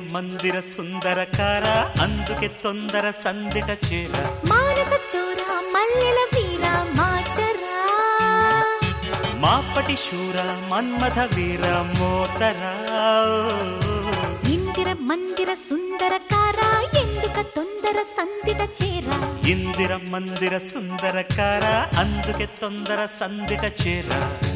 మందిర సుందరకార అందుకే తొందర సందిట చేర మానస చోర మల్లెల వీర మాటరా మాపటి శూర మన్మథ వీర మోతరా ఇందిర మందిర సుందర కార ఎందుక తొందర సందిట చేరా ఇందిర మందిర సుందరకార అందుకే తొందర సందిట చేర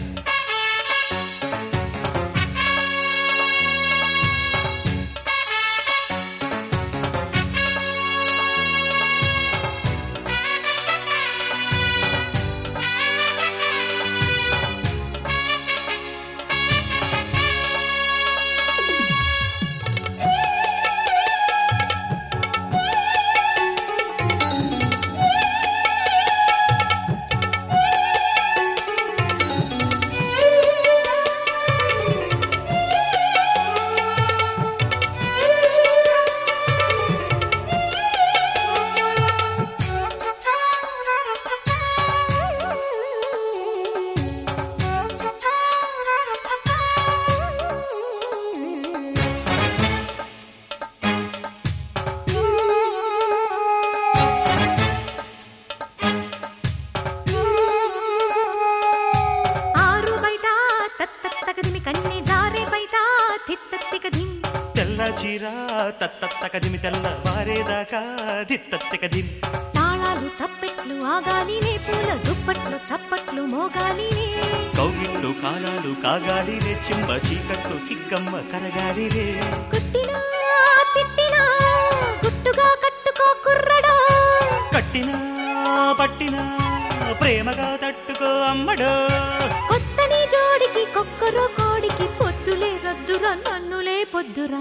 ఆరు బయట తత్తత్తకదిమి కన్ని జారే బయట తిత్తత్తికదిం తెల్ల చీర తత్తత్తకదిమి తెల్ల వారేదాకా దిత్తత్తకదిమి తాళాలు చప్పెట్లు ఆగాలినే పూల దుప్పట్లు చప్పట్లు మోగాలినే కౌగిళ్ళు కాలాలు కాగాలి రే చింబ చీకట్లు సిగ్గమ్మ కరగాలి రే కుట్టినా తిట్టినా గుట్టుగా కట్టుకో కుర్రడా కట్టినా పట్టినా ప్రేమగా తట్టుకో అమ్మడో కొత్తని జోడికి కొక్కరో కోడికి పొద్దులే రద్దురా నన్నులే పొద్దురా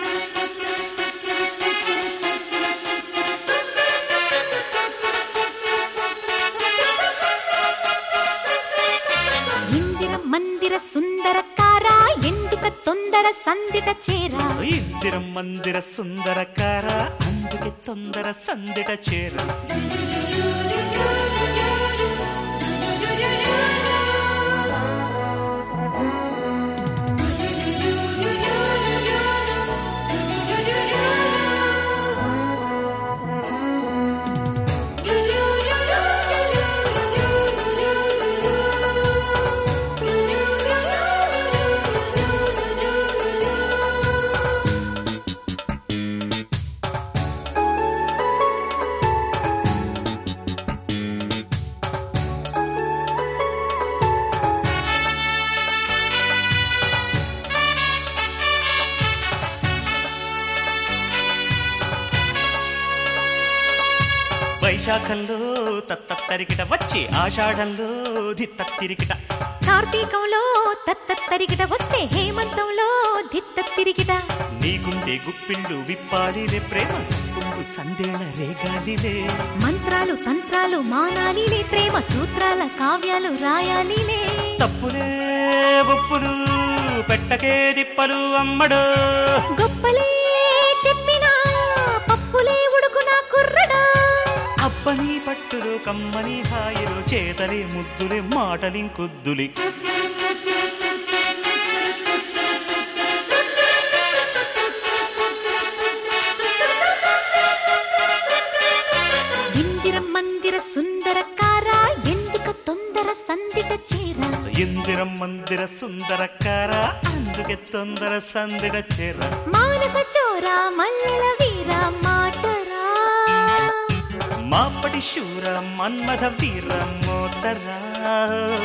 ఇందిర మందిర సుందర కారా ఎందుక తొందర సందిట చేరా ఇందిరం మందిర సుందరకార అందుకే తొందర సందిట చేర వైశాఖంలో తత్తరికిట వచ్చి ఆషాఢంలో దిత్తరికిట కార్తీకంలో తత్తరిగిట వస్తే హేమంతంలో దిత్త తిరిగిట నీకుండే గుప్పిళ్ళు విప్పాలిలే ప్రేమ కుంగు సందేళ రేగాలిలే మంత్రాలు తంత్రాలు మానాలిలే ప్రేమ సూత్రాల కావ్యాలు రాయాలిలే తప్పులే ఉప్పులు పెట్టకే దిప్పలు అమ్మడు గొప్పలే చెప్పినా పప్పులే ఉడుకున కుర్రడా అబ్బని పట్టులు కమ్మని హాయిలు చేతలే ముద్దులే మాటలింకొద్దులి ఇందిర మందిర సుందర కారా ఎందుక తొందర సందిట చేరా ఇందిరం మందిర సుందరకార అందుకే తొందర సందిడ చేర మానస చోరా మల్లెల వీర మాటరా మాపటి శూర మన్మథ వీర మోతరా